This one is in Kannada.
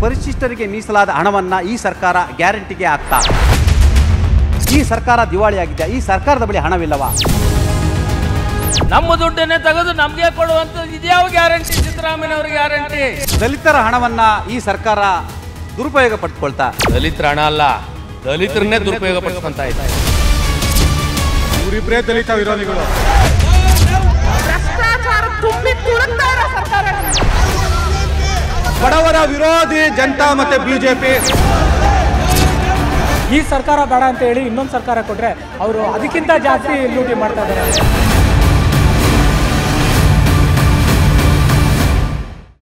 ಪರಿಶಿಷ್ಟರಿಗೆ ಮೀಸಲಾದ ಹಣವನ್ನ ಈ ಸರ್ಕಾರ ಗ್ಯಾರಂಟಿಗೆ ಹಾಕ್ತಾ ಈ ಸರ್ಕಾರ ದಿವಾಳಿಯಾಗಿದೆ ಈ ಸರ್ಕಾರದ ಬಳಿ ಹಣವಿಲ್ಲವಾ ನಮ್ಮ ದುಡ್ಡನ್ನೇ ತೆಗೆದು ನಮ್ಗೆ ಕೊಡುವಂಥದ್ದು ಇದ್ಯಾವ ಗ್ಯಾರಂಟಿ ಸಿದ್ದರಾಮಯ್ಯನವ್ರ ಗ್ಯಾರಂಟಿ ದಲಿತರ ಹಣವನ್ನ ಈ ಸರ್ಕಾರ ದುರುಪಯೋಗ ಪಡ್ಕೊಳ್ತಾ ದಲಿತರ ಹಣ ಅಲ್ಲ ದಲಿತರನ್ನೇ ದುರುಪಯೋಗ ಪಡಿಸ್ಕೊಂತ ಇದೆ ಇವರಿಬ್ಬರೇ ದಲಿತ ವಿರೋಧಿಗಳು ಭ್ರಷ್ಟಾಚಾರ ತುಂಬಿ ತುಳುಕ್ತಾ ಇರೋ ಸರ್ಕಾರ ಬಡವರ ವಿರೋಧಿ ಜನತಾ ಮತ್ತೆ ಬಿಜೆಪಿ ಈ ಸರ್ಕಾರ ಬೇಡ ಅಂತ ಹೇಳಿ ಇನ್ನೊಂದು ಸರ್ಕಾರ ಕೊಟ್ರೆ ಅವರು ಅದಕ್ಕಿಂತ ಜಾಸ್ತಿ ಲೂಟಿ ಮಾಡ್ತಾ ಇದ್ದಾರೆ